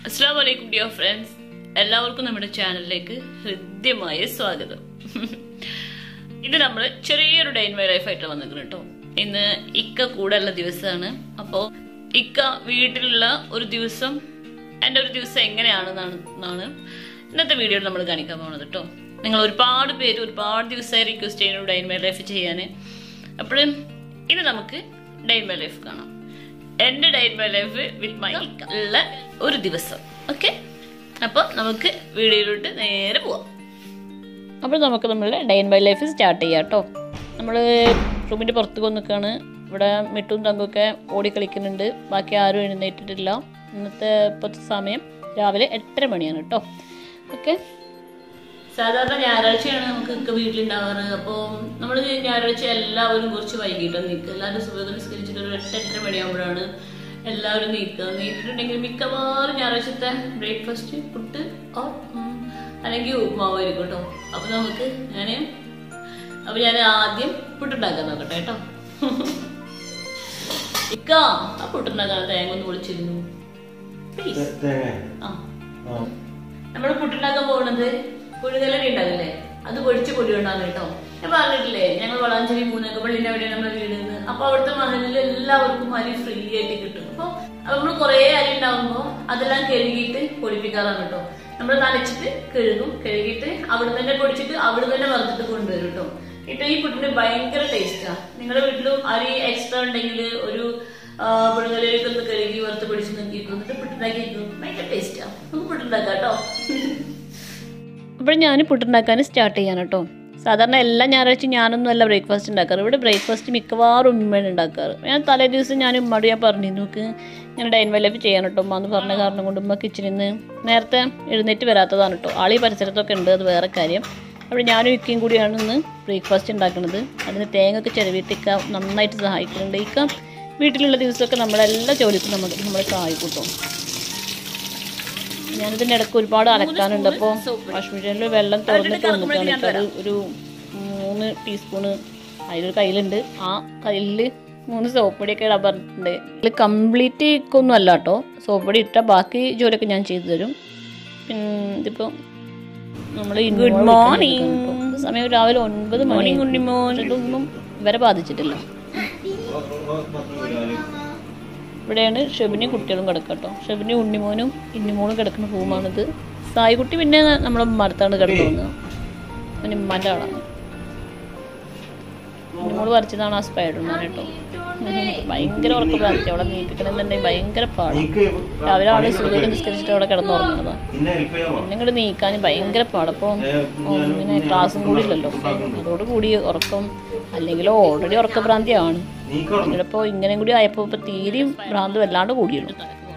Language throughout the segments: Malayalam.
അസ്സാം വലൈക്കും ഡിയർ ഫ്രണ്ട്സ് എല്ലാവർക്കും നമ്മുടെ ചാനലിലേക്ക് ഹൃദ്യമായ സ്വാഗതം ഇത് നമ്മൾ ചെറിയൊരു ഡേ ഇൻ മൈ ലൈഫ് ആയിട്ട് വന്നിരിക്കുന്നു കേട്ടോ ഇന്ന് ഇക്ക കൂടെ ഉള്ള ദിവസമാണ് അപ്പോൾ ഇക്ക വീട്ടിലുള്ള ഒരു ദിവസം എൻ്റെ ഒരു ദിവസം എങ്ങനെയാണെന്നാണ് എന്നാണ് ഇന്നത്തെ വീഡിയോയിൽ നമ്മൾ കാണിക്കാൻ പോകുന്നത് കേട്ടോ നിങ്ങൾ ഒരുപാട് പേര് ഒരുപാട് ദിവസമായി റിക്വസ്റ്റ് ചെയ്യുന്നു ഡേ ഇൻ മൈ ലൈഫ് ചെയ്യാൻ അപ്പോൾ ഇത് നമുക്ക് ഡേ ഇൻ മൈ ലൈഫ് കാണാം എന്റെ day in my life with my ഉള്ള ഒരു ദിവസം ഓക്കെ അപ്പോൾ നമുക്ക് വീഡിയോയിലോട്ട് നേരെ പോവാം അപ്പോൾ നമുക്ക് നമ്മളുടെ day in my life start ചെയ്യാം കേട്ടോ നമ്മൾ റൂമിൻ്റെ പുറത്ത് നിൽക്കുകയാണ് ഇവിടെ മിട്ടും തങ്കൊക്കെ ഓടി കളിക്കുന്നുണ്ട് ബാക്കി ആരും എഴുന്നേറ്റിട്ടില്ല ഇന്നത്തെ ഇപ്പോഴത്തെ സമയം രാവിലെ എട്ടര മണിയാണ് കേട്ടോ ഓക്കെ സാധാരണ ഞായറാഴ്ചയാണ് നമുക്ക് ഒക്കെ വീട്ടിലുണ്ടാവാറ് അപ്പോൾ നമ്മൾ ഞായറാഴ്ച എല്ലാവരും കുറച്ച് വൈകിട്ടാണ് നീക്കുക എല്ലാവരും സുഖം നിസ്കരിച്ചിട്ട് ഒരു എട്ട് എട്ടര മണിയാകുമ്പോഴാണ് എല്ലാവരും നീക്കുക നീക്കിയിട്ടുണ്ടെങ്കിൽ മിക്കവാറും ഞായറാഴ്ചത്തെ ബ്രേക്ക്ഫാസ്റ്റ് പുട്ട് ഓർ ഉം, അല്ലെങ്കിൽ ഉപ്മാവായിരിക്കും കേട്ടോ അപ്പോൾ നമുക്ക് ഞാൻ അപ്പോൾ ഞാൻ ആദ്യം പുട്ടുണ്ടാക്കാൻ നോക്കട്ടെ കേട്ടോ ഇക്ക ആ പുട്ടുണ്ടാക്കാൻ തേങ്ങ ഒന്ന് പൊളിച്ചിരുന്നു പ്ലീസ് ആ നമ്മൾ പുട്ടുണ്ടാക്കാൻ പോകുന്നത് പുഴുകലടി ഉണ്ടാകില്ലേ അത് പൊടിച്ച് പൊടി ഉണ്ടാകും കേട്ടോ ഞാൻ പറഞ്ഞിട്ടില്ലേ ഞങ്ങൾ വളാഞ്ചേരി മൂന്നൊക്കെ പള്ളിന്റെ അവിടെയാണ് നമ്മുടെ വീട് നിന്ന് അപ്പൊ അവിടുത്തെ മഹലിൽ എല്ലാവർക്കും അരി ഫ്രീ ആയിട്ട് കിട്ടും അപ്പൊ നമ്മൾ കുറെ അരി ഉണ്ടാകുമ്പോ അതെല്ലാം കഴുകിയിട്ട് പൊടിപ്പിക്കാറാണ് കേട്ടോ നമ്മൾ നനച്ചിട്ട് കഴുകും കഴുകിയിട്ട് അവിടെ തന്നെ പൊടിച്ചിട്ട് അവിടെ തന്നെ വറുത്തിട്ട് കൊണ്ടുവരും കേട്ടോ ഇട്ടോ ഈ പുട്ടിന് ഭയങ്കര ടേസ്റ്റാ നിങ്ങളുടെ വീട്ടിലും അരി എക്സ്ട്രാ ഉണ്ടെങ്കിൽ ഒരു പുഴുങ്ങലിലേക്ക് ഒന്ന് കഴുകി വറുത്ത് പിടിച്ച് നോക്കി എന്നിട്ട് പുട്ടുണ്ടാക്കി വെക്കും. ഭയങ്കര ടേസ്റ്റാ നമുക്ക് പുട്ടുണ്ടാക്കാം കേട്ടോ അപ്പോൾ ഞാൻ പുട്ടുണ്ടാക്കാൻ സ്റ്റാർട്ട് ചെയ്യാൻ കേട്ടോ സാധാരണ എല്ലാ ഞായറാഴ്ച ഞാനൊന്നും അല്ല ബ്രേക്ക്ഫാസ്റ്റ് ഉണ്ടാക്കാറ് ഇവിടെ ബ്രേക്ക്ഫാസ്റ്റ് മിക്കവാറും ഉമ്മയാണ് ഉണ്ടാക്കാറ് ഞാൻ തലേ ദിവസം ഞാൻ ഉമ്മയോട് ഞാൻ പറഞ്ഞു നോക്ക് ഞാൻ ഡൈൻ ലൈഫ് ചെയ്യാൻ കേട്ടോ ഉമ്മ എന്ന് പറഞ്ഞ കാരണം കൊണ്ട് ഉമ്മ കിച്ചണിൽ നിന്ന് നേരത്തെ എഴുന്നേറ്റ് വരാത്തതാണ് കേട്ടോ ആളീ പരിസരത്തൊക്കെ ഉണ്ട് അത് വേറെ കാര്യം അപ്പോൾ ഞാനും ഇക്കയും കൂടിയാണ് ഇന്ന് ബ്രേക്ക്ഫാസ്റ്റ് ഉണ്ടാക്കുന്നത് അതിന് തേങ്ങ ഒക്കെ ചിലവിട്ടിക്ക നന്നായിട്ട് സഹായിക്കുന്നുണ്ട് ഇക്ക വീട്ടിലുള്ള ദിവസമൊക്കെ നമ്മളെല്ലാ ജോലിക്കും നമ്മൾ നമ്മളെ സഹായിക്കും ഞാനിതിൻ്റെ ഇടയ്ക്ക് ഒരുപാട് അലക്കാനുണ്ട് അപ്പോൾ വാഷിംഗ് മെഷീനിൽ വെള്ളം തുറന്നിട്ട് വന്നിട്ടാണ് ഇപ്പോൾ അത് ഒരു മൂന്ന് ടീസ്പൂണ് അതിലൊരു കയ്യിലുണ്ട് ആ കയ്യിൽ മൂന്ന് സോപ്പ് പൊടിയൊക്കെ ഇടാൻ പറഞ്ഞിട്ടുണ്ട് ഇതിൽ കംപ്ലീറ്റ് ഒന്നും അല്ല കേട്ടോ സോപ്പ് പൊടി ഇട്ടാൽ ബാക്കി ജോലിയൊക്കെ ഞാൻ ചെയ്തു തരും പിന്നെ ഇതിപ്പോൾ നമ്മൾ ഗുഡ് മോർണിംഗ് സമയം രാവിലെ ഒൻപത് മണി ഇതൊന്നും ഇവരെ ബാധിച്ചിട്ടില്ല ഇവിടെയാണ് ഷെബിനി കുട്ടികളും കിടക്കുക കേട്ടോ ഷെബിനി ഉണ്ണിമോനും ഇന്നിമോനും കിടക്കുന്ന റൂമാണിത് സായിക്കുട്ടി പിന്നെ നമ്മളെ മരത്താണ് കിടക്കുന്നത് അവൻ ഉമ്മാൻ്റെ ആളാണ് ഉണ്ണിമോള് വരച്ചതാണ് ആ സ്പൈഡർമാൻ കേട്ടോ ഭയങ്കര ഉറക്കം പ്രാർത്ഥിച്ചു അവിടെ നീപ്പിക്കണമെന്നുണ്ടെങ്കിൽ ഭയങ്കര പാടാണ് രാവിലെ ആള് സുഖം നിസ്കരിച്ചിട്ട് അവിടെ കിടന്നുറങ്ങുന്നതാണ് പിന്നെ ഇങ്ങോട്ട് നീക്കാൻ ഭയങ്കര പാടപ്പോൾ ഇങ്ങനെ ക്ലാസ്സും കൂടി ഇല്ലല്ലോ അതോടുകൂടി ഉറക്കം അല്ലെങ്കിൽ ഓൾറെഡി ഉറക്കഭ്രാന്തിയാണ് ഇപ്പോൾ ഇങ്ങനെ കൂടി ആയപ്പോൾ ഇപ്പൊ തീരെയും ഭ്രാന്ത് വല്ലാണ്ട് കൂടിയുള്ളൂ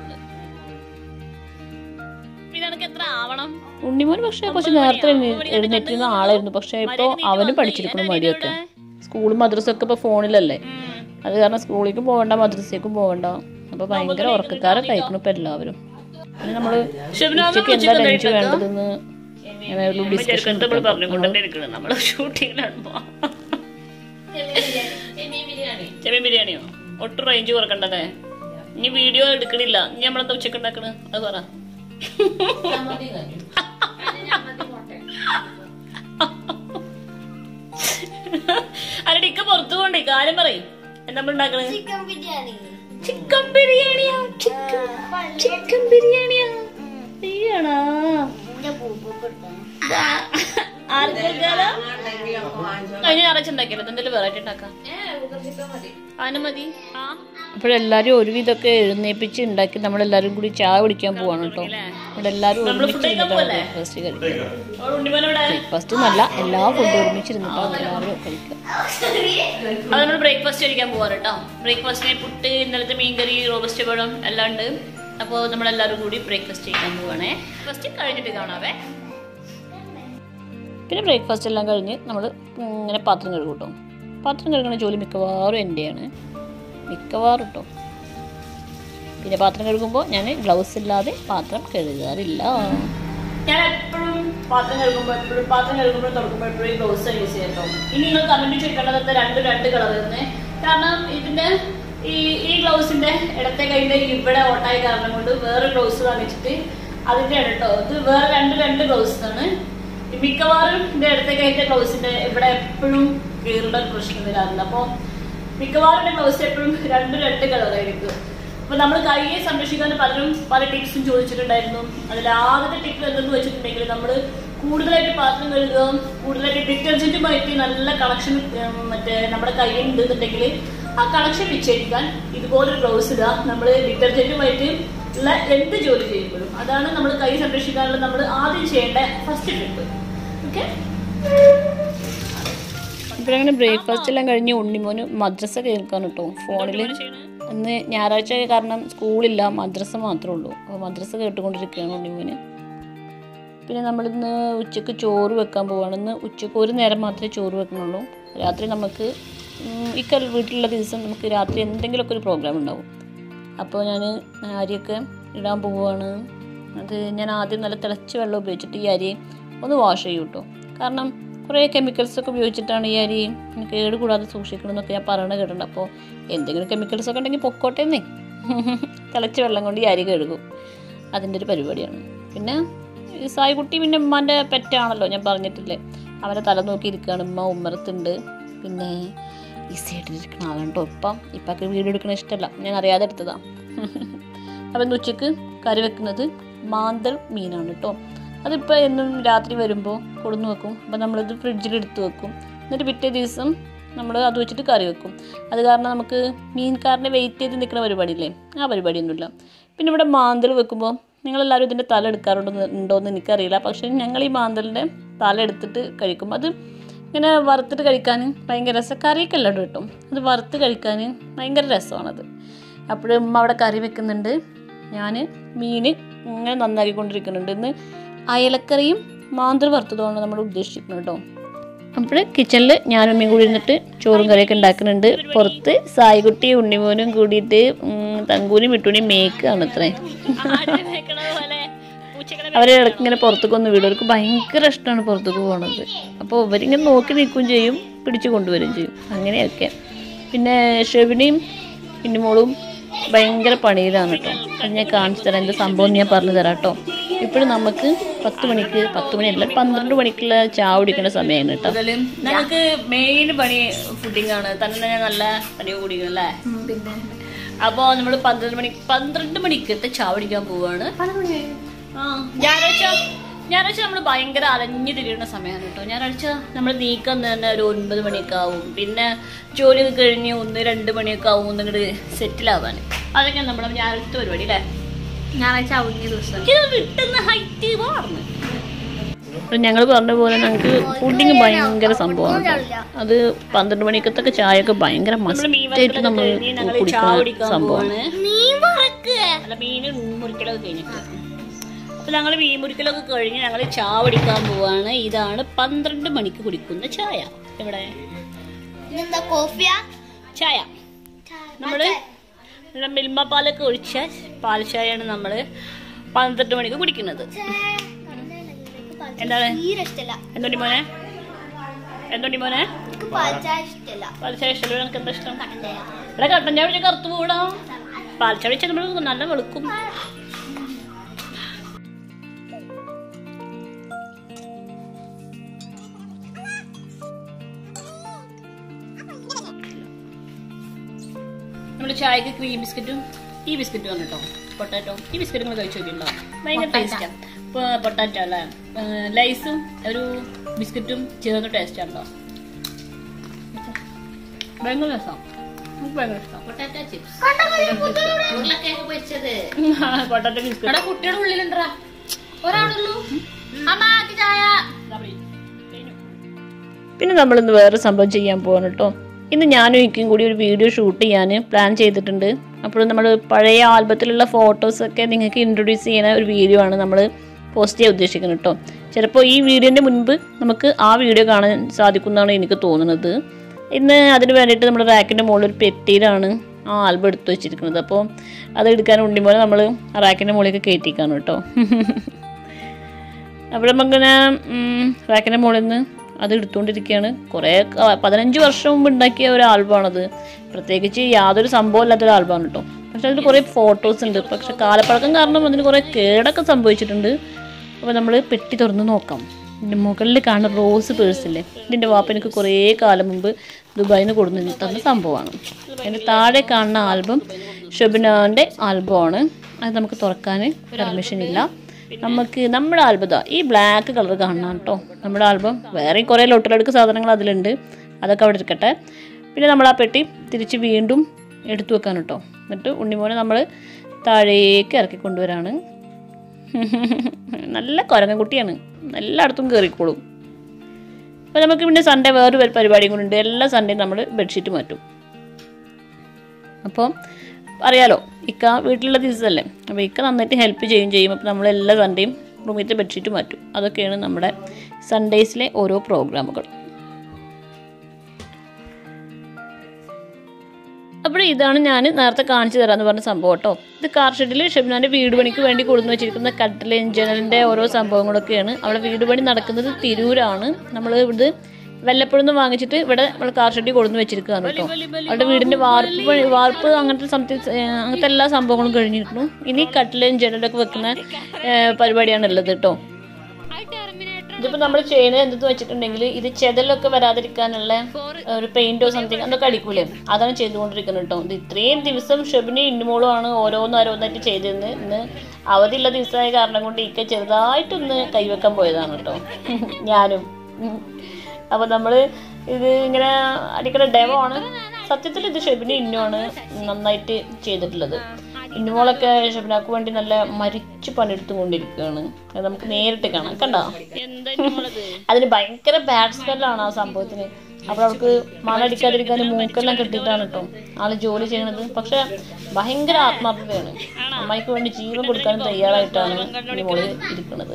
ഉണ്ണിമോൻ പക്ഷെ കുറച്ച് നേരത്തെ എഴുന്നേ- എഴുന്നേറ്റിരുന്ന ആളായിരുന്നു പക്ഷെ ഇപ്പൊ അവനും പഠിച്ചിരിക്കണം മടിയൊക്കെ സ്കൂളും മദ്രസൊക്കെ ഇപ്പൊ ഫോണിലല്ലേ അത് കാരണം സ്കൂളിലേക്കും പോകണ്ട മദ്രസയ്ക്കും പോകണ്ട അപ്പൊ ഭയങ്കര ഉറക്കക്കാരൊക്കെ അയക്കണം ഇപ്പൊ എല്ലാവരും പിന്നെ നമ്മള് ഉച്ചയ്ക്ക് എന്താ ലഞ്ച് വേണ്ടതെന്ന് അങ്ങനെ ഒരു ഡിസ്കഷൻ നമ്മള് ഷൂട്ടിങ്ങിലാണ് ചെമ്മീൻ ബിരിയാണിയോ ഒട്ടും റേഞ്ച് കുറക്കണ്ടല്ലേ ഇനി വീഡിയോ എടുക്കണില്ല ഇനി നമ്മളെന്താ ഉച്ചക്ക് ഉണ്ടാക്കണ് അത് പറ അല്ല ഇക്ക പുറത്തു പോണ്ടേ കാര്യം പറയും എന്താ നമ്മൾ ഉണ്ടാക്കണത് ചിക്കൻ ബിരിയാണി ചിക്കൻ ബിരിയാണിയാ ചിക്കൻ ചിക്കൻ ബിരിയാണിയാ നീയാണോ എന്റെ പൂപ്പ് കൊടുക്കണം ആർക്കാലോ കഴിഞ്ഞ ഞായറാഴ്ച ഉണ്ടാക്കിയല്ലോ എന്തെങ്കിലും വെറൈറ്റി ഉണ്ടാക്കാം അതിന് മതി അപ്പോഴെല്ലാരും ഒരുവിധമൊക്കെ എഴുന്നേപ്പിച്ച് ഉണ്ടാക്കി നമ്മളെല്ലാരും കൂടി ചായ കുടിക്കാൻ പോവാണ് കേട്ടോ ഇവിടെ എല്ലാരും ബ്രേക്ക്ഫാസ്റ്റ് കഴിക്കുക ബ്രേക്ക്ഫാസ്റ്റ് എന്നല്ല എല്ലാ ഫുഡും ഒരുമിച്ചിരുന്നിട്ടാണ് എല്ലാവരും കഴിക്കുക അത് നമ്മൾ ബ്രേക്ക്ഫാസ്റ്റ് കഴിക്കാൻ പോവാറ് കേട്ടോ ബ്രേക്ക്ഫാസ്റ്റിന് പുട്ട് ഇന്നലത്തെ മീൻകറി റോബസ്റ്റ് പഴം എല്ലാം ഉണ്ട് അപ്പോൾ നമ്മളെല്ലാവരും കൂടി ബ്രേക്ക്ഫാസ്റ്റ് കഴിക്കാൻ പോവാണേ ഫസ്റ്റ് കഴിഞ്ഞിട്ട് കാണാവേ പിന്നെ ബ്രേക്ക്ഫാസ്റ്റ് എല്ലാം കഴിഞ്ഞ് നമ്മൾ ഇങ്ങനെ പാത്രം കഴുകും കേട്ടോ പാത്രം കഴുകുന്ന ജോലി മിക്കവാറും എൻ്റെയാണ് മിക്കവാറും കേട്ടോ പിന്നെ പാത്രം കഴുകുമ്പോൾ ഞാൻ ഗ്ലൗസ് ഇല്ലാതെ പാത്രം കഴുകാറില്ല ഞാൻ എപ്പോഴും പാത്രം കഴുകുമ്പോൾ എപ്പോഴും പാത്രം കഴുകുമ്പോൾ തുടക്കുമ്പോൾ എപ്പോഴും ഗ്ലൗസ് യൂസ് ചെയ്യാം കേട്ടോ ഇനി നിങ്ങൾ കമന്റ് ചോദിക്കേണ്ടത് എന്താ രണ്ട് രണ്ട് കളർ തന്നെ കാരണം ഇതിന്റെ ഈ ഈ ഗ്ലൗസിന്റെ ഇടത്തെ കൈന്റെ ഇവിടെ ഓട്ടായി കാരണം കൊണ്ട് വേറെ ഗ്ലൗസ് വാങ്ങിച്ചിട്ട് അതിന്റെ കേട്ടോ ഇത് വേറെ രണ്ട് രണ്ട് ഗ്ലൗസ് ആണ് ഈ മിക്കവാറും എന്റെ ഇടത്തെ കൈന്റെ ഗ്ലൗസിന്റെ ഇവിടെ എപ്പോഴും കീറുടെ പ്രശ്നം വരാറുണ്ട് അപ്പൊ മിക്കവാറും എന്റെ ഗ്ലൗസ് എപ്പോഴും രണ്ട് രണ്ട് കളറായിരിക്കും അപ്പൊ നമ്മൾ കൈയെ സംരക്ഷിക്കാൻ പലരും പല ടിപ്സും ചോദിച്ചിട്ടുണ്ടായിരുന്നു അതിൽ ആദ്യത്തെ ടിപ്പ് എന്തെന്ന് വെച്ചിട്ടുണ്ടെങ്കിൽ നമ്മൾ കൂടുതലായിട്ട് പാത്രം കഴുകുക കൂടുതലായിട്ട് ഡിറ്റർജന്റുമായിട്ട് നല്ല കണക്ഷൻ മറ്റേ നമ്മുടെ കയ്യിൽ ഉണ്ടെന്നുണ്ടെങ്കിൽ ആ കണക്ഷൻ വിച്ഛേദിക്കാൻ ഇതുപോലൊരു ഗ്ലൗസ് ഇടുക നമ്മൾ ഡിറ്റർജന്റുമായിട്ട് ഉള്ള എന്ത് ജോലി ചെയ്യുമ്പോഴും അതാണ് നമ്മൾ കൈ സംരക്ഷിക്കാനുള്ള നമ്മൾ ആദ്യം ചെയ്യേണ്ട ഫസ്റ്റ് ടിപ്പ് ഓക്കെ ഇപ്പോഴങ്ങനെ ബ്രേക്ക്ഫാസ്റ്റ് എല്ലാം കഴിഞ്ഞ് ഉണ്ണിമോന് മദ്രസ കേൾക്കാൻ കേട്ടോ ഫോണിൽ ഇന്ന് ഞായറാഴ്ച കാരണം സ്കൂളില്ല മദ്രസ മാത്രമേ ഉള്ളൂ അപ്പോൾ മദ്രസ കേട്ടുകൊണ്ടിരിക്കുകയാണ് ഉണ്ണിമോന് പിന്നെ നമ്മളിന്ന് ഉച്ചക്ക് ചോറ് വെക്കാൻ പോവാണ് ഇന്ന് ഉച്ചക്ക് ഒരു നേരം മാത്രമേ ചോറ് വെക്കുന്നുള്ളൂ രാത്രി നമുക്ക് ഉം, ഈ കൽ വീട്ടിലുള്ള ദിവസം നമുക്ക് രാത്രി എന്തെങ്കിലുമൊക്കെ ഒരു പ്രോഗ്രാം ഉണ്ടാവും അപ്പോൾ ഞാൻ അരിയൊക്കെ ഇടാൻ പോവുകയാണ് അത് ഞാൻ ആദ്യം നല്ല തിളച്ച വെള്ളം ഉപയോഗിച്ചിട്ട് ഈ അരി ഒന്ന് വാഷ് ചെയ്യും കേട്ടോ കാരണം കുറേ കെമിക്കൽസ് ഒക്കെ ഉപയോഗിച്ചിട്ടാണ് ഈ അരി കേട് കൂടാതെ സൂക്ഷിക്കണം എന്നൊക്കെ ഞാൻ പറയണ കേട്ടിട്ടുണ്ട് അപ്പോൾ എന്തെങ്കിലും കെമിക്കൽസ് ഒക്കെ ഉണ്ടെങ്കിൽ പൊക്കോട്ടെ എന്നേ തിളച്ച വെള്ളം കൊണ്ട് ഈ അരി കഴുകും അതിൻ്റെ ഒരു പരിപാടിയാണ് പിന്നെ ഈ സായിക്കുട്ടി പിന്നെ ഉമ്മാൻ്റെ പെറ്റാണല്ലോ ഞാൻ പറഞ്ഞിട്ടില്ലേ അവരെ തല നോക്കി ഇരിക്കുകയാണ് ഉമ്മ ഉമ്മറത്തുണ്ട് പിന്നെ ഈ സൈഡിലിരിക്കുന്ന ആളാണ് കേട്ടോ ഇപ്പം ഇപ്പൊക്കെ വീഡിയോ എടുക്കണ ഇഷ്ടമല്ല ഞാൻ അറിയാതെ എടുത്തതാണ് അപ്പം ഇന്ന് ഉച്ചക്ക് കറി വെക്കുന്നത് മാന്തൽ മീനാണ് കേട്ടോ അതിപ്പോൾ എന്നും രാത്രി വരുമ്പോൾ കൊടുന്നു വെക്കും അപ്പം നമ്മളിത് ഫ്രിഡ്ജിൽ എടുത്ത് വെക്കും എന്നിട്ട് പിറ്റേ ദിവസം നമ്മൾ അത് വെച്ചിട്ട് കറി വെക്കും അത് കാരണം നമുക്ക് മീൻകാരനെ വെയിറ്റ് ചെയ്ത് നിൽക്കുന്ന പരിപാടിയില്ലേ ആ പരിപാടിയൊന്നുമില്ല പിന്നെ ഇവിടെ മാന്തൽ വെക്കുമ്പോൾ നിങ്ങളെല്ലാവരും ഇതിൻ്റെ തല എടുക്കാറുണ്ടോ ഉണ്ടോയെന്ന് എനിക്കറിയില്ല പക്ഷേ ഞങ്ങൾ ഈ മാന്തലിൻ്റെ തല എടുത്തിട്ട് കഴിക്കും അത് ഇങ്ങനെ വറുത്തിട്ട് കഴിക്കാൻ ഭയങ്കര രസം കറിയൊക്കെ എല്ലാം ഇടും കേട്ടോ അത് വറുത്ത് കഴിക്കാൻ ഭയങ്കര രസമാണത് അപ്പോൾ ഉമ്മ അവിടെ കറി വെക്കുന്നുണ്ട് ഞാൻ മീൻ ഇങ്ങനെ നന്നാക്കിക്കൊണ്ടിരിക്കുന്നുണ്ട് ഇന്ന് അയലക്കറിയും മാന്തൽ വറുത്തതുമാണ് നമ്മൾ ഉദ്ദേശിക്കുന്നത് കേട്ടോ അപ്പോൾ കിച്ചണിൽ ഞാനും ഉമ്മയും കൂടി ഇരുന്നിട്ട് ചോറും കറിയൊക്കെ ഉണ്ടാക്കുന്നുണ്ട് പുറത്ത് സായിക്കുട്ടി ഉണ്ണിമോനും കൂടിയിട്ട് ഉം, തങ്കൂനും മിട്ടൂണിയും മേക്കാണ് ഇത്രേ അവരെ ഇടയ്ക്ക് ഇങ്ങനെ പുറത്തേക്ക് ഒന്ന് വിടും അവർക്ക് ഭയങ്കര ഇഷ്ടമാണ് പുറത്തേക്ക് പോകുന്നത് അപ്പോൾ ഇവരിങ്ങനെ നോക്കി നിൽക്കുകയും ചെയ്യും പിടിച്ചു കൊണ്ടുവരികയും ചെയ്യും അങ്ങനെയൊക്കെ പിന്നെ ഷെവിനിയും പിന്നുമോളും ഭയങ്കര പണിയിലാണ് കേട്ടോ അത് ഞാൻ കാണിച്ചു തരാം എന്ത് സംഭവം ഞാൻ പറഞ്ഞു തരാം കേട്ടോ ഇപ്പോഴും നമുക്ക് പത്ത് മണിക്ക് പത്ത് മണിയല്ല പന്ത്രണ്ട് മണിക്കുള്ള ചായ കുടിക്കേണ്ട സമയമാണ് കേട്ടോ കൂടുതലും ഞങ്ങൾക്ക് മെയിൻ പണി ഫുഡിങ് ആണ് തന്നെ ഞാൻ നല്ല പണി കുടിക്കും അല്ലേ പിന്നെ അപ്പോ നമ്മൾ പന്ത്രണ്ട് മണി പന്ത്രണ്ട് മണിക്കത്തെ ചായ കുടിക്കാൻ പോവാണ് ആ ഞായറാഴ്ച ഞായറാഴ്ച നമ്മൾ ഭയങ്കര അലഞ്ഞു തിരിയുന്ന സമയമാണ് കേട്ടോ ഞായറാഴ്ച നമ്മൾ നീക്കം തന്നെ ഒരു ഒൻപത് മണിയൊക്കെ ആവും പിന്നെ ജോലിയൊക്കെ കഴിഞ്ഞ് ഒന്ന് രണ്ട് മണിയൊക്കെ ആവും ഒന്ന് ഇങ്ങോട്ട് സെറ്റിലാവാൻ അതൊക്കെ നമ്മുടെ ഞായറാഴ്ചത്തെ പരിപാടി അല്ലേ ഞായറാഴ്ച അവധിയ ദിവസം ഇത് വിട്ടുന്ന ഹൈറ്റ് വാർന്ന് അപ്പം ഞങ്ങൾ പറഞ്ഞ പോലെ ഞങ്ങൾക്ക് ഫുഡിങ് ഭയങ്കര സംഭവമാണ് കേട്ടോ. അത് പന്ത്രണ്ട് മണിക്കത്തൊക്കെ ചായയൊക്കെ ഭയങ്കര മസ്റ്റായിട്ട് നമ്മൾ ഞങ്ങൾ ചായ കുടിക്കുന്ന കുടിക്കാൻ സംഭവമാണ് പോവാണ് മീൻ വറക്കുക അല്ല മീൻ മുറിക്കലൊക്കെ കഴിഞ്ഞിട്ട് അപ്പൊ ഞങ്ങൾ മീൻ മുറിക്കലൊക്കെ കഴിഞ്ഞ് ഞങ്ങൾ ചായ കുടിക്കാൻ പോവാണ് ഇതാണ് പന്ത്രണ്ട് മണിക്ക് കുടിക്കുന്ന ചായ ഇവിടെ ഇതെന്താ കോഫിയാ ചായ നമ്മള് ഇവിടെ മിൽമ പാലൊക്കെ ഒഴിച്ച പാൽ ചായയാണ് നമ്മള് പന്ത്രണ്ട് മണിക്ക് കുടിക്കുന്നത് എന്താണ് തീരെ ഇഷ്ടല്ല എന്തുണ്ടി മോനെ എന്തുണ്ടി മോനെ എനിക്ക് പാൽച്ചായ ഇഷ്ടല്ല പാൽ ചായ ഇഷ്ടമല്ല എനിക്ക് എന്താ ഇഷ്ടം ഇവിടെ കട്ടൻ ചായ കുടിച്ചാൽ കറുത്ത് പോടാ പാൽ ചായ കുടിച്ചാൽ നമ്മൾ നല്ല വെളുക്കും നമ്മുടെ ചായക്ക് ക്രീം ബിസ്ക്കറ്റും ഈ ബിസ്ക്കറ്റും ആണ് കേട്ടോ പൊട്ടാറ്റോ ഈ ബിസ്ക്കറ്റ് നിങ്ങൾ കഴിച്ചു നോക്കിയിട്ടുണ്ടോ ഭയങ്കര ടേസ്റ്റാണ് ഇപ്പോൾ പൊട്ടാറ്റോ അല്ലേ ലൈസും ഒരു ബിസ്ക്കറ്റും ചേർന്ന് ടേസ്റ്റ് ഉണ്ടോ ഭയങ്കര രസം എനിക്ക് ഭയങ്കര ഇഷ്ടം പൊട്ടാറ്റോ ചിപ്സ് ഉരുളക്കിഴങ്ങ് പൊരിച്ചത് പൊട്ടാറ്റോ ബിസ്ക്കറ്റ് എടാ കുട്ടിയുടെ ഉള്ളിലുണ്ടാ ഒരാളുള്ളൂ അമ്മ ആക്കി ചായ പിന്നെ നമ്മളിന്ന് വേറെ സംഭവം ചെയ്യാൻ പോവാണ് കേട്ടോ ഇന്ന് ഞാനും ഇക്കും കൂടി ഒരു വീഡിയോ ഷൂട്ട് ചെയ്യാൻ പ്ലാൻ ചെയ്തിട്ടുണ്ട് അപ്പോൾ നമ്മൾ പഴയ ആൽബത്തിലുള്ള ഫോട്ടോസൊക്കെ നിങ്ങൾക്ക് ഇൻട്രൊഡ്യൂസ് ചെയ്യുന്ന ഒരു വീഡിയോ ആണ് നമ്മൾ പോസ്റ്റ് ചെയ്യാൻ ഉദ്ദേശിക്കുന്നത് കേട്ടോ ചിലപ്പോൾ ഈ വീഡിയോൻ്റെ മുൻപ് നമുക്ക് ആ വീഡിയോ കാണാൻ സാധിക്കുന്നതാണ് എനിക്ക് തോന്നുന്നത് ഇന്ന് അതിന് വേണ്ടിയിട്ട് നമ്മൾ റാക്കിൻ്റെ മുകളിൽ ഒരു പെട്ടിയിലാണ് ആ ആൽബം എടുത്തു വെച്ചിരിക്കുന്നത് അപ്പോൾ അത് എടുക്കാൻ ഉണ്ടിപോലെ നമ്മൾ ആ റാക്കിൻ്റെ മുകളിലേക്ക് കയറ്റിക്കാണ് കേട്ടോ അപ്പോൾ നമുക്കിങ്ങനെ റാക്കിൻ്റെ മുകളിൽ നിന്ന് അത് എടുത്തുകൊണ്ടിരിക്കുകയാണ് കുറേ ക- പതിനഞ്ച് വർഷം മുമ്പ് ഉണ്ടാക്കിയ ഒരു ആൽബമാണത് പ്രത്യേകിച്ച് യാതൊരു സംഭവം ഇല്ലാത്തൊരു ആൽബമാണ് കേട്ടോ പക്ഷെ അതിൽ കുറേ ഫോട്ടോസ് ഉണ്ട് പക്ഷെ കാലപ്പഴക്കം കാരണം അതിന് കുറേ കേടൊക്കെ സംഭവിച്ചിട്ടുണ്ട് അപ്പോൾ നമ്മൾ പെട്ടി തുറന്ന് നോക്കാം ഇതിൻ്റെ മുകളിൽ കാണുന്ന റോസ് പേഴ്സില്ലേ ഇതിൻ്റെ വാപ്പ എനിക്ക് കുറേ കാലം മുമ്പ് ദുബായിൽ നിന്ന് കൊടുന്നു തന്ന സംഭവമാണ് അതിൻ്റെ താഴെ കാണുന്ന ആൽബം ഷെബിനാൻ്റെ ആൽബമാണ് അത് നമുക്ക് തുറക്കാൻ പെർമിഷൻ ഇല്ല നമുക്ക് നമ്മുടെ ആൽബം ഇതാ ഈ ബ്ലാക്ക് കളർ കാണണം കേട്ടോ നമ്മുടെ ആൽബം വേറെയും കുറേ ലൊട്ടിലെടുക്ക് സാധനങ്ങൾ അതിലുണ്ട് അതൊക്കെ അവിടെ ഇരിക്കട്ടെ പിന്നെ നമ്മൾ ആ പെട്ടി തിരിച്ച് വീണ്ടും എടുത്തു വെക്കാൻ കേട്ടോ എന്നിട്ട് ഉണ്ണിമോനെ നമ്മൾ താഴേക്ക് ഇറക്കി കൊണ്ടുവരാണ് നല്ല കുരങ്ങൻകുട്ടിയാണ് എല്ലായിടത്തും കയറിക്കോളും അപ്പോൾ നമുക്ക് പിന്നെ സൺഡേ വേറൊരു പരി- പരിപാടിയും കൂടി ഉണ്ട് എല്ലാ സൺഡേയും നമ്മൾ ബെഡ്ഷീറ്റ് മാറ്റും അപ്പോൾ അറിയാലോ ഇക്ക വീട്ടിലുള്ള ദിവസമല്ലേ അപ്പോൾ ഇക്ക നന്നായിട്ട് ഹെൽപ്പ് ചെയ്യും ചെയ്യും അപ്പോൾ നമ്മൾ എല്ലാ സൺഡേയും റൂമിലത്തെ ബെഡ്ഷീറ്റ് മാറ്റും അതൊക്കെയാണ് നമ്മുടെ സൺഡേസിലെ ഓരോ പ്രോഗ്രാമുകൾ അപ്പോൾ ഇതാണ് ഞാൻ നേരത്തെ കാണിച്ചു തരാമെന്ന് പറഞ്ഞ സംഭവം കേട്ടോ ഇത് കാർ ഷെഡിൽ ഷെബിനാൻ്റെ വീട് പണിക്ക് വേണ്ടി കൊടുന്നു വെച്ചിരിക്കുന്ന കട്ടിൽ ജനലിൻ്റെ ഓരോ സംഭവങ്ങളൊക്കെയാണ് അവിടെ വീട് പണി നടക്കുന്നത് തിരൂരാണ് നമ്മൾ ഇത് വല്ലപ്പോഴും നിന്ന് വാങ്ങിച്ചിട്ട് ഇവിടെ നമ്മൾ കാർ ഷെഡിൽ കൊടുന്നു വെച്ചിരിക്കുകയാണ് കേട്ടോ അവിടെ വീടിൻ്റെ വാർപ്പ് പണി വാർപ്പ് അങ്ങനത്തെ സംതിങ് അങ്ങനത്തെ എല്ലാ സംഭവങ്ങളും കഴിഞ്ഞിരിക്കുന്നു ഇനി കട്ടിലും ജനലൊക്കെ വെക്കുന്ന ഏ, പരിപാടിയാണ് ഉള്ളത് കേട്ടോ ഇതിപ്പോൾ നമ്മൾ ചെയ്യുന്നത് എന്തെന്ന് വെച്ചിട്ടുണ്ടെങ്കിൽ ഇത് ചെതലൊക്കെ വരാതിരിക്കാനുള്ള ഒരു പെയിന്റോ സംതിങ് അതൊക്കെ അടിക്കൂലേ അതാണ് ചെയ്തുകൊണ്ടിരിക്കുന്നത് കേട്ടോ ഇത് ഇത്രയും ദിവസം ഷെബിനി ഇന്നുമോളും ആണ് ഓരോന്ന് ഓരോന്നായിട്ട് ചെയ്തിരുന്നത് ഇന്ന് അവധിയുള്ള ദിവസമായ കാരണം കൊണ്ട് ഇക്ക ചെറുതായിട്ടൊന്ന് കൈവെക്കാൻ പോയതാണ് കേട്ടോ ഞാനും അപ്പോൾ നമ്മൾ ഇത് ഇങ്ങനെ അടിക്കുന്ന ഡെമോ ആണ് സത്യത്തിൽ ഇത് ഷെബിനി ഇന്നുമാണ് നന്നായിട്ട് ചെയ്തിട്ടുള്ളത് ഇന്നുമോളൊക്കെ ഷെബിനാക്ക് വേണ്ടി നല്ല മരിച്ചു പണിയെടുത്തുകൊണ്ടിരിക്കുകയാണ് അത് നമുക്ക് നേരിട്ട് കാണാം കണ്ടോ അതിന് ഭയങ്കര ബാഡ് സ്മെല്ലാണ് ആ സംഭവത്തിന് അപ്പോൾ അവൾക്ക് മണടിക്കാതിരിക്കാൻ മൂക്കെല്ലാം കെട്ടിയിട്ടാണ് കേട്ടോ ആള് ജോലി ചെയ്യണത് പക്ഷെ ഭയങ്കര ആത്മാർത്ഥതയാണ് അമ്മായിക്ക് വേണ്ടി ജീവൻ കൊടുക്കാനും തയ്യാറായിട്ടാണ് ഈ മോള് ഇരിക്കുന്നത്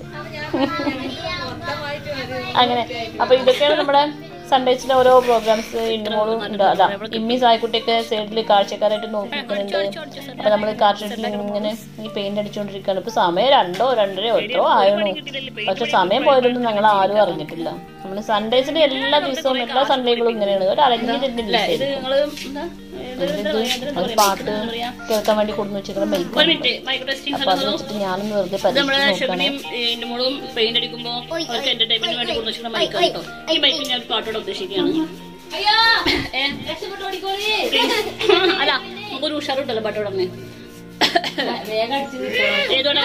അങ്ങനെ അപ്പൊ ഇതൊക്കെയാണ് നമ്മുടെ സൺഡേസിലെ ഓരോ പ്രോഗ്രാംസ് ഇന്നുമോളും ഉണ്ട് അതാ ഇമ്മി സായ്ക്കുട്ടിയൊക്കെ സൈഡിൽ കാഴ്ചക്കാരായിട്ട് നോക്കി നിൽക്കുന്നുണ്ട് അപ്പൊ നമ്മൾ കാർഷെഡിൽ ഇങ്ങനെ ഈ പെയിന്റ് അടിച്ചുകൊണ്ടിരിക്കുകയാണ് ഇപ്പൊ സമയം രണ്ടോ രണ്ടരയോ എത്രയോ ആയിരുന്നു പക്ഷെ സമയം പോയതൊന്നും ഞങ്ങൾ ആരും അറിഞ്ഞിട്ടില്ല നമ്മൾ സൺഡേസിന്റെ എല്ലാ ദിവസവും എല്ലാ സൺഡേകളും ഇങ്ങനെയാണ് ഒരു അലഞ്ഞിട്ടില്ല ഒരു പാട്ട് കേൾക്കാൻ വേണ്ടി കൊടുന്നു വെച്ചിരിക്കുന്ന മൈക്ക് അപ്പൊ അത് വെച്ചിട്ട് ഞാനൊന്ന് വെറുതെ പരീക്ഷിച്ച് നോക്കണം മോളും പെയിന്റ് അടിക്കുമ്പോ അവർക്ക് എന്റർടൈൻമെന്റിന് വേണ്ടി കൊണ്ടുവച്ചിട്ടുള്ള മൈക്ക് കേട്ടോ ഈ മൈക്ക് ഞാൻ ഒരു പാട്ടോടെ ഉദ്ദേശിക്കുകയാണ് ഏ? അല്ല നമുക്കൊരു ഉഷാറുണ്ടല്ലോ പാട്ടോടെ അങ്ങനെ ഏതോടെ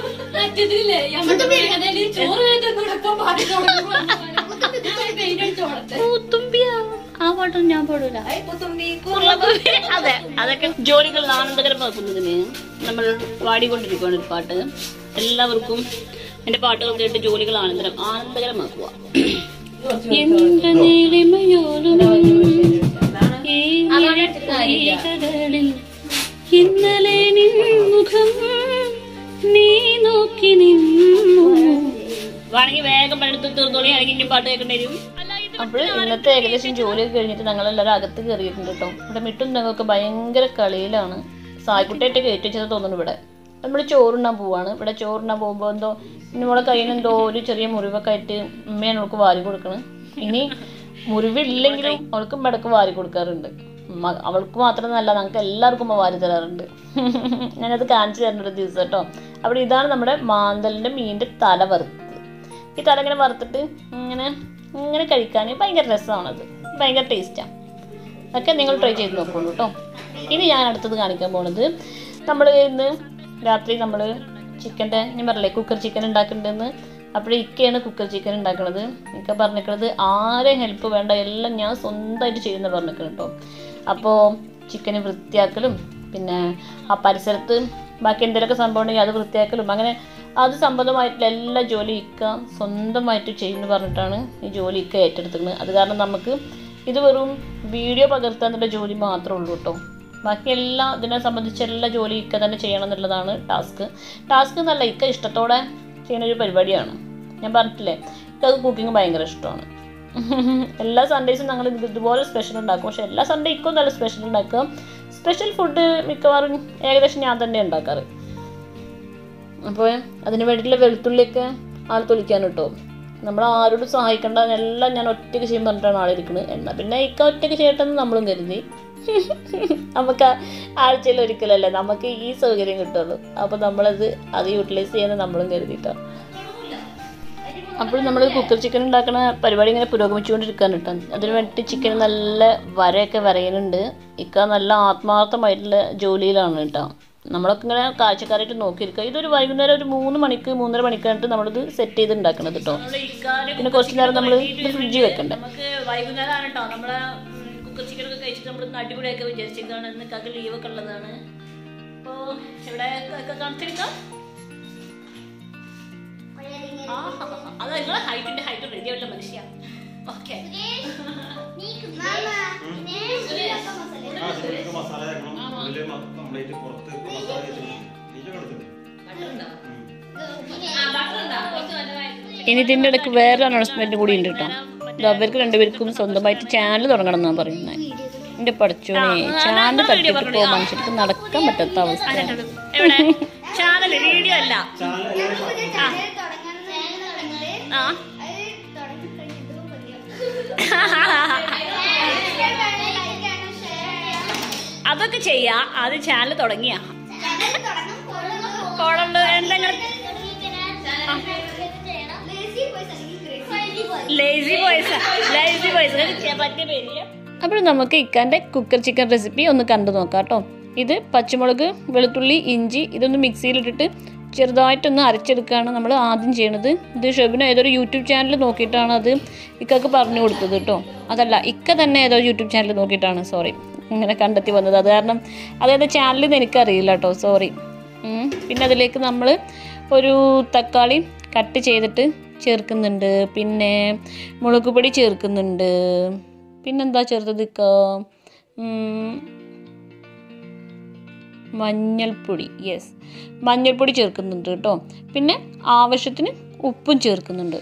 ആ പാട്ടൊന്നും ഞാൻ പാടൂല അതെ അതൊക്കെ ജോലികൾ ആനന്ദകരമാക്കുന്നതിന് നമ്മൾ പാടിക്കൊണ്ടിരിക്കുകയാണ് ഒരു പാട്ട് എല്ലാവർക്കും എന്റെ പാട്ടുകൾ കേട്ട് ജോലികൾ ആനന്ദരം ആനന്ദകരമാക്കുക എന്റെ നീലിമയോലും ഈ കടലിൽ ഇന്നലെ നിൻ മുഖം നീ നോക്കി നിന്നു വേണമെങ്കിൽ വേഗം പണിയെടുത്ത് തീർന്നോളി അല്ലെങ്കിൽ ഇനി പാട്ട് കേൾക്കേണ്ടി വരും അപ്പോൾ ഇന്നത്തെ ഏകദേശം ജോലിയൊക്കെ കഴിഞ്ഞിട്ട് ഞങ്ങളെല്ലാവരും അകത്ത് കയറിയിട്ടുണ്ട് കേട്ടോ ഇവിടെ മിട്ടും ഞങ്ങൾക്ക് ഭയങ്കര കളിയിലാണ് സായ്ക്കുട്ടിയായിട്ട് കയറ്റി വെച്ചത് തോന്നുന്നു ഇവിടെ നമ്മൾ ചോറുണ്ണാൻ പോവാണ് ഇവിടെ ചോറുണ്ണാൻ പോകുമ്പോൾ എന്തോ നമ്മളെ കയ്യിൽ നിന്ന് എന്തോ ഒരു ചെറിയ മുറിവൊക്കെ ആയിട്ട് ഉമ്മയാണ് അവൾക്ക് വാരി കൊടുക്കണം ഇനി മുറിവില്ലെങ്കിലും അവൾക്ക് ഇടക്ക് വാരി കൊടുക്കാറുണ്ട് മ- അവൾക്ക് മാത്രമല്ല ഞങ്ങൾക്ക് എല്ലാവർക്കും ഉമ്മ വാരി തരാറുണ്ട് ഞാനത് കാണിച്ചു തരുന്ന ഒരു ദിവസം കേട്ടോ അവിടെ ഇതാണ് നമ്മുടെ മാന്തലിൻ്റെ മീനിൻ്റെ തല വറുത്തത് ഈ തല ഇങ്ങനെ വറുത്തിട്ട് ഇങ്ങനെ ഇങ്ങനെ കഴിക്കാൻ ഭയങ്കര രസമാണത് ഭയങ്കര ടേസ്റ്റാണ് ഒക്കെ നിങ്ങൾ ട്രൈ ചെയ്ത് നോക്കുള്ളൂ കേട്ടോ ഇനി ഞാൻ അടുത്തത് കാണിക്കാൻ പോണത് നമ്മൾ ഇന്ന് രാത്രി നമ്മൾ ചിക്കൻ്റെ ഞാൻ പറഞ്ഞില്ലേ കുക്കർ ചിക്കൻ ഉണ്ടാക്കുന്നുണ്ടെന്ന് അപ്പോൾ ഇക്കയാണ് കുക്കർ ചിക്കൻ ഉണ്ടാക്കുന്നത് ഇക്ക പറഞ്ഞിരിക്കുന്നത് ആരെ ഹെൽപ്പ് വേണ്ട എല്ലാം ഞാൻ സ്വന്തമായിട്ട് ചെയ്യുന്ന പറഞ്ഞിരിക്കണം കേട്ടോ അപ്പോൾ ചിക്കന് വൃത്തിയാക്കലും പിന്നെ ആ പരിസരത്ത് ബാക്കി എന്തെങ്കിലുമൊക്കെ സംഭവം ഉണ്ടെങ്കിൽ അത് വൃത്തിയാക്കലും അങ്ങനെ അത് സംബന്ധമായിട്ടുള്ള എല്ലാ ജോലി ഇക്ക സ്വന്തമായിട്ട് ചെയ്യുന്നു പറഞ്ഞിട്ടാണ് ഈ ജോലി ഇക്ക ഏറ്റെടുത്തിരുന്നത് അത് കാരണം നമുക്ക് ഇത് വെറും വീഡിയോ പകർത്താനുള്ള ജോലി മാത്രമേ ഉള്ളൂ കേട്ടോ ബാക്കി എല്ലാ ഇതിനെ സംബന്ധിച്ച എല്ലാ ജോലി ഇക്ക തന്നെ ചെയ്യണം എന്നുള്ളതാണ് ടാസ്ക് ടാസ്ക് എന്നല്ല ഇക്ക ഇഷ്ടത്തോടെ ചെയ്യുന്ന ഒരു പരിപാടിയാണ് ഞാൻ പറഞ്ഞിട്ടില്ലേ ഇക്കത് കുക്കിംഗ് ഭയങ്കര ഇഷ്ടമാണ് എല്ലാ സൺഡേസും ഞങ്ങൾ ഇത് ഇതുപോലെ സ്പെഷ്യൽ ഉണ്ടാക്കും പക്ഷെ എല്ലാ സൺഡേ ഇക്കും നല്ല സ്പെഷ്യൽ ഉണ്ടാക്കുക സ്പെഷ്യൽ ഫുഡ് മിക്കവാറും ഏകദേശം ഞാൻ തന്നെ ഉണ്ടാക്കാറ് അപ്പോൾ അതിന് വേണ്ടിയിട്ടുള്ള വെളുത്തുള്ളിയൊക്കെ ആൾ തൊലിക്കാൻ കേട്ടോ നമ്മൾ ആരോടും സഹായിക്കേണ്ട എല്ലാം ഞാൻ ഒറ്റയ്ക്ക് ചെയ്യും പറഞ്ഞിട്ടാണ് ആളിരിക്കുന്നത് എന്നാൽ പിന്നെ ഇക്ക ഒറ്റയ്ക്ക് ചെയ്യട്ടെന്ന് നമ്മളും കരുതി നമുക്ക് ആഴ്ചയിൽ ഒരിക്കലല്ലേ നമുക്ക് ഈ സൗകര്യം കിട്ടുള്ളൂ അപ്പോൾ നമ്മളത് അത് യൂട്ടിലൈസ് ചെയ്യാൻ നമ്മളും കരുതിയിട്ടോ അപ്പോൾ നമ്മൾ കുക്കർ ചിക്കൻ ഉണ്ടാക്കുന്ന പരിപാടി ഇങ്ങനെ പുരോഗമിച്ചുകൊണ്ടിരിക്കുകയാണ് കേട്ടോ അതിന് വേണ്ടിയിട്ട് ചിക്കൻ നല്ല വരയൊക്കെ വരയുന്നുണ്ട് ഇക്ക നല്ല ആത്മാർത്ഥമായിട്ടുള്ള ജോലിയിലാണ് കേട്ടോ നമ്മളൊക്കെ ഇങ്ങനെ കാഴ്ചക്കാരായിട്ട് നോക്കിയിരിക്കുക ഇതൊരു വൈകുന്നേരം ഒരു മൂന്ന് മണിക്ക് മൂന്നര മണിക്കായിട്ട് നമ്മളിത് സെറ്റ് ചെയ്ത് ഉണ്ടാക്കണത് കേട്ടോ പിന്നെ കുറച്ച് നേരം നമ്മൾ ഇത് ഫ്രിഡ്ജിൽ വെക്കണ്ടേ നമുക്ക് വൈകുന്നേരമാണ് കേട്ടോ നമ്മളെ കുക്കർ ചിക്കൻ ഒക്കെ കഴിച്ചിട്ട് നമ്മൾ അടിപൊളിയൊക്കെ വിചാരിച്ചേക്കാണ് ഇന്ന് കാക്ക് ലീവ് ഒക്കെ ഉള്ളതാണ് അപ്പോ ഇവിടെ ഒക്കെ കാണിച്ചെടുക്കാം ആ, അത് നിങ്ങളെ ഹൈറ്റിന്റെ ഹൈറ്റ് റെഡി ആവില്ല മനുഷ്യ ഓക്കെ ആ, ചിക്കനൊക്കെ മസാല ചേർക്കണം. ഉള്ളില് മ- complete പുറത്ത് മസാല തേച്ചിട്ടുണ്ട്. നീ കിടക്കുന്നു. ഇനി ഇതിൻ്റെ ഇടയ്ക്ക് വേറെ അനൗൺസ്മെൻറ്റ് കൂടി ഉണ്ട് കേട്ടോ ഇത് അവർക്ക് രണ്ടുപേർക്കും സ്വന്തമായിട്ട് ചാനൽ തുടങ്ങണം എന്നാണ് പറയുന്നത് എൻ്റെ പഠിച്ചോനെ ചാനൽ തട്ടിട്ട് പോ മനുഷ്യർക്ക് നടക്കാൻ പറ്റാത്ത അവസ്ഥ എവിടെ ചാനൽ വീഡിയോ അല്ല ചാനൽ എല്ലാവരും ആ അതൊക്കെ ചെയ്യാ അത് ചാനൽ തുടങ്ങിയ കോളുണ്ട് എന്തെങ്കിലും ലേസി ബോയ്സ് ലേസി ബോയ്സ് ചെയ്യാൻ പറ്റിയ പേര് അപ്പോൾ നമുക്ക് ഇക്കാൻ്റെ കുക്കർ ചിക്കൻ റെസിപ്പി ഒന്ന് കണ്ടു നോക്കാം കേട്ടോ ഇത് പച്ചമുളക് വെളുത്തുള്ളി ഇഞ്ചി ഇതൊന്ന് മിക്സിയിലിട്ടിട്ട് ചെറുതായിട്ടൊന്ന് അരച്ചെടുക്കുകയാണ് നമ്മൾ ആദ്യം ചെയ്യണത് ഇത് ഷെബിന് ഏതൊരു യൂട്യൂബ് ചാനൽ നോക്കിയിട്ടാണ് അത് ഇക്കക്ക് പറഞ്ഞു കൊടുത്തത് കേട്ടോ അതല്ല ഇക്ക തന്നെ ഏതോ യൂട്യൂബ് ചാനൽ നോക്കിയിട്ടാണ് സോറി ഇങ്ങനെ കണ്ടെത്തി വന്നത് അത് കാരണം അതേത് ചാനലിൽ എനിക്കറിയില്ല കേട്ടോ സോറി പിന്നെ അതിലേക്ക് നമ്മൾ ഒരു തക്കാളി കട്ട് ചെയ്തിട്ട് ചേർക്കുന്നുണ്ട് പിന്നെ മുളക് പൊടി ചേർക്കുന്നുണ്ട് പിന്നെന്താ ചേർത്തത് ഇക്ക ഉം, മഞ്ഞൾപ്പൊടി യെസ് മഞ്ഞൾപ്പൊടി ചേർക്കുന്നുണ്ട് കേട്ടോ പിന്നെ ആവശ്യത്തിന് ഉപ്പും ചേർക്കുന്നുണ്ട്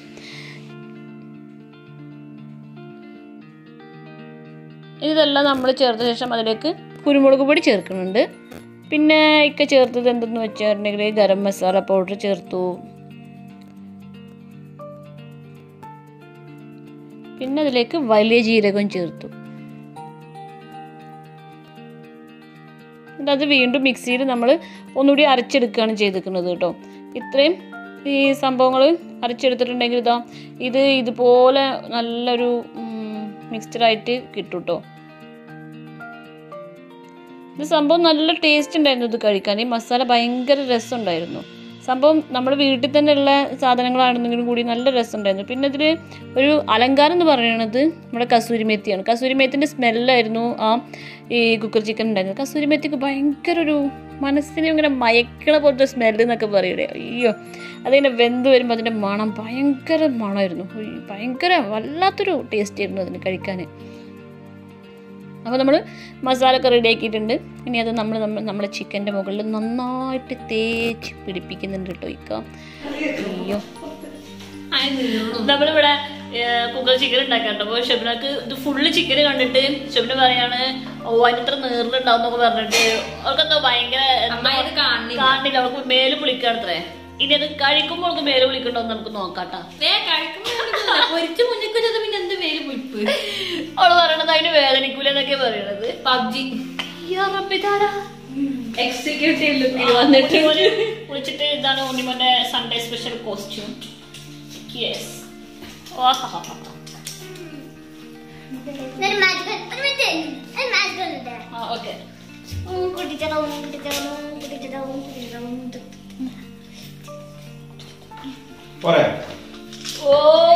ഇതെല്ലാം നമ്മൾ ചേർത്ത ശേഷം അതിലേക്ക് കുരുമുളക് പൊടി ചേർക്കുന്നുണ്ട് പിന്നെ ഇക്ക ചേർത്തത് എന്തെന്ന് വെച്ചിട്ടുണ്ടെങ്കിൽ ഗരം മസാല പൗഡർ ചേർത്തു പിന്നെ അതിലേക്ക് വലിയ ജീരകം ചേർത്തു എന്നിട്ട് അത് വീണ്ടും മിക്സിയിൽ നമ്മൾ ഒന്നുകൂടി അരച്ചെടുക്കുകയാണ് ചെയ്തിരിക്കുന്നത് കേട്ടോ ഇത്രയും ഈ സംഭവങ്ങൾ അരച്ചെടുത്തിട്ടുണ്ടെങ്കിൽ ഇതാ ഇത് ഇതുപോലെ നല്ലൊരു മിക്സ്ചറായിട്ട് കിട്ടും കേട്ടോ ഇത് സംഭവം നല്ല ടേസ്റ്റ് ഉണ്ടായിരുന്നു ഇത് കഴിക്കാൻ ഈ മസാല ഭയങ്കര രസമുണ്ടായിരുന്നു സംഭവം നമ്മൾ വീട്ടിൽ തന്നെയുള്ള സാധനങ്ങളാണെന്നെങ്കിലും കൂടി നല്ല രസമുണ്ടായിരുന്നു പിന്നെ ഇതിൽ ഒരു അലങ്കാരം എന്ന് പറയുന്നത് നമ്മുടെ കസൂരി മേത്തിയാണ് കസൂരി മേത്തിൻ്റെ സ്മെല്ലായിരുന്നു ആ ഈ കുക്കർ ചിക്കൻ ഉണ്ടായിരുന്നത് കസൂരി മേത്തിക്ക് ഭയങ്കര ഒരു മനസ്സിനെ ഇങ്ങനെ മയക്കണ പോലത്തെ സ്മെല്ല് എന്നൊക്കെ പറയൂലേ അയ്യോ അതിങ്ങനെ വെന്ത് വരുമ്പോൾ അതിൻ്റെ മണം ഭയങ്കര മണമായിരുന്നു ഉയ്യ്, ഭയങ്കര വല്ലാത്തൊരു ടേസ്റ്റ് ആയിരുന്നു അതിന് കഴിക്കാൻ അപ്പോൾ നമ്മൾ മസാല ഒക്കെ റെഡി ആക്കിയിട്ടുണ്ട് ഇനി അത് നമ്മൾ നമ്മൾ നമ്മുടെ ചിക്കൻ്റെ മുകളിൽ നന്നായിട്ട് തേച്ച് പിടിപ്പിക്കുന്നുണ്ട് കേട്ടോ ഇക്ക അയ്യോ നമ്മളിവിടെ കുക്കർ ചിക്കൻ ഉണ്ടാക്കാറുണ്ട് അപ്പോൾ ഷെബിനക്ക് ഇത് ഫുള്ള് ചിക്കൻ കണ്ടിട്ട് ഷെബിന് പറയാണ് ഓ അതിന് ഇത്ര നീറിലുണ്ടാവും എന്നൊക്കെ പറഞ്ഞിട്ട് അവർക്കെന്തോ ഭയങ്കര എന്തോ അമ്മായി ഇത് കാണില്ല. കാണില്ല അവൾക്ക് മേല് പുളിക്കാണത്രേ ഇനി അത് കഴിക്കുമ്പോൾ അവൾക്ക് മേല് പുളിക്കണ്ടോ എന്ന് നമുക്ക് നോക്കാട്ടാ ഏ കഴിക്കുമ്പോ കുടിക്കുന്നില്ല. പൊരിച്ച് മുന്നിൽ വെച്ചത് പിന്നെ എന്ത് പേര് പുളിപ്പ് അവള് പറയണത് അതിന് വേദനിക്കൂല എന്നൊക്കെ പറയണത് പബ്ജി അയ്യോ റബ്ബിതാരാ എക്സിക്യൂട്ടീവ് ലുക്കിൽ വന്നിട്ട് ഉണ്ണിമോന് വിളിച്ചിട്ട് ഇതാണ് ഉണ്ണിമോന്റെ Sunday special costume yes okay പോരെ ഓ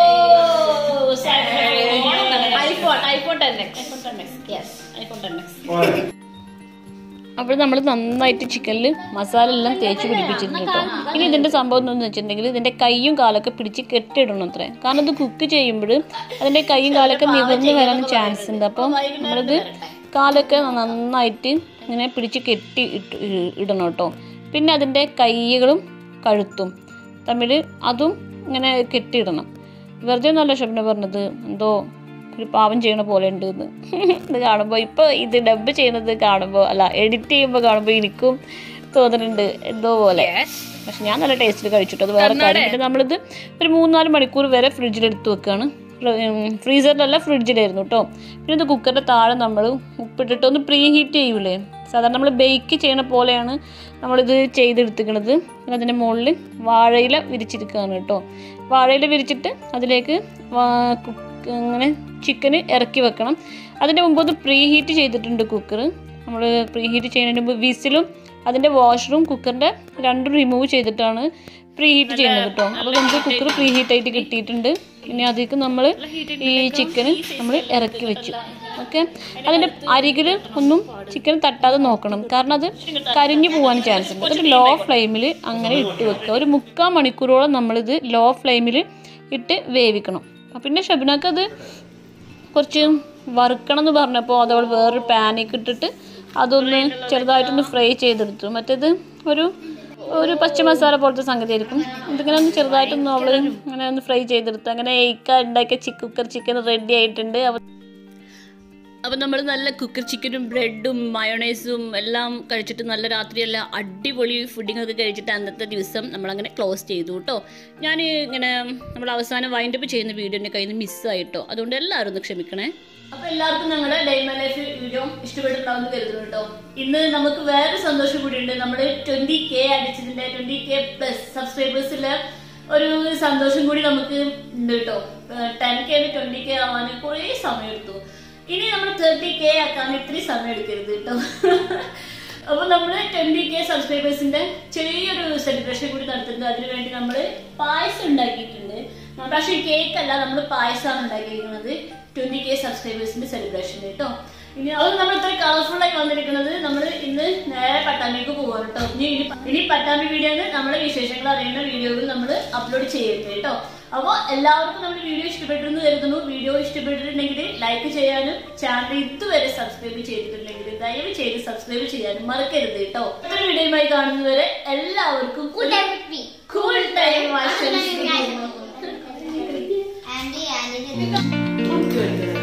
iPhone iPhone ten X iPhone ten X yes iPhone ten X പോരെ അപ്പോൾ നമ്മൾ നന്നായിട്ട് ചിക്കനിൽ മസാല എല്ലാം തേച്ച് പിടിപ്പിച്ചിട്ടുണ്ട് കേട്ടോ ഇനി ഇതിൻ്റെ സംഭവം എന്താണെന്ന് വെച്ചിട്ടുണ്ടെങ്കിൽ ഇതിൻ്റെ കൈയും കാലൊക്കെ പിടിച്ച് കെട്ടിയിടണം അത്രേ കാരണം ഇത് കുക്ക് ചെയ്യുമ്പോൾ അതിൻ്റെ കൈയും കാലൊക്കെ നിവർന്ന് വരാൻ ചാൻസ് ഉണ്ട് അപ്പോൾ നമ്മളിത് കാലൊക്കെ നന്നായിട്ട് ഇങ്ങനെ പിടിച്ച് കെട്ടി ഇട്ട് ഇ- ഇടണം കേട്ടോ പിന്നെ അതിൻ്റെ കൈകളും കഴുത്തും തമ്മിൽ അതും ഇങ്ങനെ കെട്ടിയിടണം വെറുതെ നല്ല ഷബ്ന പറഞ്ഞത് എന്തോ ഒരു പാവം ചെയ്യണ പോലെ ഉണ്ട് എന്ന് ഇത് കാണുമ്പോൾ ഇപ്പോൾ ഇത് ഡബ് ചെയ്യുന്നത് കാണുമ്പോൾ അല്ല എഡിറ്റ് ചെയ്യുമ്പോൾ കാണുമ്പോൾ എനിക്കും തോന്നുന്നുണ്ട് എന്തോ പോലെ പക്ഷെ ഞാൻ നല്ല ടേസ്റ്റിൽ കഴിച്ചിട്ട് അത് വേറെ കാര്യം പിന്നെ നമ്മളിത് ഒരു മൂന്നാല് മണിക്കൂർ വരെ ഫ്രിഡ്ജിലെടുത്ത് വെക്കുകയാണ് ഫ്രീസറിലല്ല ഫ്രിഡ്ജിലായിരുന്നു കേട്ടോ പിന്നെ ഇത് കുക്കറിൻ്റെ താഴെ നമ്മൾ ഉപ്പിട്ടിട്ട് ഒന്ന് പ്രീ ഹീറ്റ് ചെയ്യൂലേ സാധാരണ നമ്മൾ ബേക്ക് ചെയ്യണ പോലെയാണ് നമ്മളിത് ചെയ്തെടുത്തിക്കണത് പിന്നെ അതിൻ്റെ മുകളിൽ വാഴയില വിരിച്ചിരിക്കുകയാണ് കേട്ടോ വാഴയില വിരിച്ചിട്ട് അതിലേക്ക് വാ- കു- ഇങ്ങനെ ചിക്കന് ഇറക്കി വെക്കണം അതിൻ്റെ മുമ്പ് ഒന്ന് പ്രീ ഹീറ്റ് ചെയ്തിട്ടുണ്ട് കുക്കർ നമ്മൾ പ്രീ ഹീറ്റ് ചെയ്യുന്നതിന് മുമ്പ് വിസിലും അതിൻ്റെ വാഷറും കുക്കറിൻ്റെ രണ്ടും റിമൂവ് ചെയ്തിട്ടാണ് പ്രീ ഹീറ്റ് ചെയ്യുന്നത് കേട്ടോ അപ്പോൾ നമുക്ക് കുക്കർ പ്രീ ഹീറ്റ് ആയിട്ട് കിട്ടിയിട്ടുണ്ട് പിന്നെ അതിലേക്ക് നമ്മൾ ഈ ചിക്കന് നമ്മൾ ഇറക്കി വെച്ചു ഓക്കെ അതിൻ്റെ അരികിൽ ഒന്നും ചിക്കൻ തട്ടാതെ നോക്കണം കാരണം അത് കരിഞ്ഞു പോകാൻ ചാൻസ് ഉണ്ട് അതൊരു ലോ ഫ്ലെയിമിൽ അങ്ങനെ ഇട്ട് വെക്കുക ഒരു മുക്കാൽ മണിക്കൂറോളം നമ്മളിത് ലോ ഫ്ലെയിമിൽ ഇട്ട് വേവിക്കണം അപ്പം പിന്നെ ഷബിനക്ക് അത് കുറച്ച് വറുക്കണം എന്ന് പറഞ്ഞപ്പോൾ അതവൾ വേറൊരു പാനിക്ക് ഇട്ടിട്ട് അതൊന്ന് ചെറുതായിട്ടൊന്ന് ഫ്രൈ ചെയ്തെടുത്തു മറ്റേത് ഒരു ഒരു പച്ച മസാല പോലത്തെ സംഗതി ആയിരിക്കും ഇതിങ്ങനെ ഒന്ന് ചെറുതായിട്ടൊന്ന് അവൾ അങ്ങനെ ഒന്ന് ഫ്രൈ ചെയ്തെടുത്തു അങ്ങനെ ഏക്ക ഉണ്ടാക്കിയ ചിക്ക് കുക്കർ ചിക്കൻ റെഡി ആയിട്ടുണ്ട് അപ്പോൾ അപ്പം നമ്മൾ നല്ല കുക്കർ ചിക്കനും ബ്രെഡും മയോണൈസും എല്ലാം കഴിച്ചിട്ട് നല്ല രാത്രിയെല്ലാം അടിപൊളി ഫുഡിംഗ് ഒക്കെ കഴിച്ചിട്ട് അന്നത്തെ ദിവസം നമ്മളങ്ങനെ ക്ലോസ് ചെയ്തു കേട്ടോ ഞാൻ ഇങ്ങനെ നമ്മൾ അവസാനം വൈൻഡ് അപ്പ് ചെയ്യുന്ന വീഡിയോ എൻ്റെ കയ്യിൽ നിന്ന് മിസ്സായിട്ടോ അതുകൊണ്ട് എല്ലാവരും ഒന്ന് ക്ഷമിക്കണേ അപ്പോൾ എല്ലാവർക്കും ഞങ്ങളുടെ ഡേ മൈ ലൈഫ് വീഡിയോ ഇഷ്ടപ്പെട്ടിട്ടുണ്ടാവുമെന്ന് കരുതുന്നു കേട്ടോ ഇന്ന് നമുക്ക് വേറെ സന്തോഷം കൂടിയുണ്ട് നമ്മൾ ട്വന്റി കെ അടിച്ചതിന്റെ ട്വന്റി കെ പ്ലസ് സബ്സ്ക്രൈബേഴ്സിലെ ഒരു സന്തോഷം കൂടി നമുക്ക് ഉണ്ട് കേട്ടോ ടെൻ കെ ട്വന്റി കെ ആവാൻ കുറേ സമയം എടുത്തു ഇനി നമ്മൾ തേർട്ടി കെ ആക്കാൻ ഇത്രയും സമയം എടുക്കരുത് കേട്ടോ അപ്പൊ നമ്മള് ട്വന്റി കെ സബ്സ്ക്രൈബേഴ്സിന്റെ ചെറിയൊരു സെലിബ്രേഷൻ കൂടി നടത്തുന്നുണ്ട് അതിനുവേണ്ടി നമ്മൾ പായസം ഉണ്ടാക്കിയിട്ടുണ്ട് പക്ഷേ കേക്ക് അല്ല നമ്മൾ പായസമാണ് ഉണ്ടാക്കിയിരിക്കുന്നത് ട്വന്റി കെ സബ്സ്ക്രൈബേഴ്സിന്റെ സെലിബ്രേഷൻ കേട്ടോ ഇനി അത് നമ്മൾ ഇത്ര കളർഫുൾ ആയി വന്നിരിക്കുന്നത് നമ്മൾ ഇന്ന് നേരെ പട്ടാമ്പിക്ക് പോവാണ് കേട്ടോ ഇനി ഇനി ഇനി പട്ടാമ്പി വീഡിയോയിൽ നമ്മളെ വിശേഷങ്ങൾ അറിയുന്ന വീഡിയോകൾ നമ്മൾ അപ്ലോഡ് ചെയ്യരുത് കേട്ടോ അപ്പോൾ എല്ലാവർക്കും നമ്മുടെ വീഡിയോ ഇഷ്ടപ്പെട്ടെന്ന് കരുതുന്നു വീഡിയോ ഇഷ്ടപ്പെട്ടിട്ടുണ്ടെങ്കിൽ ലൈക്ക് ചെയ്യാനും ചാനൽ ഇതുവരെ സബ്സ്ക്രൈബ് ചെയ്തിട്ടുണ്ടെങ്കിൽ ദയവ് ചെയ്ത് സബ്സ്ക്രൈബ് ചെയ്യാനും മറക്കരുത് കേട്ടോ അടുത്ത വീഡിയോയുമായി കാണുന്നവരെ എല്ലാവർക്കും കൂൾ ടൈം ആശംസിക്കുന്നു ആന്റി ആന്റിന്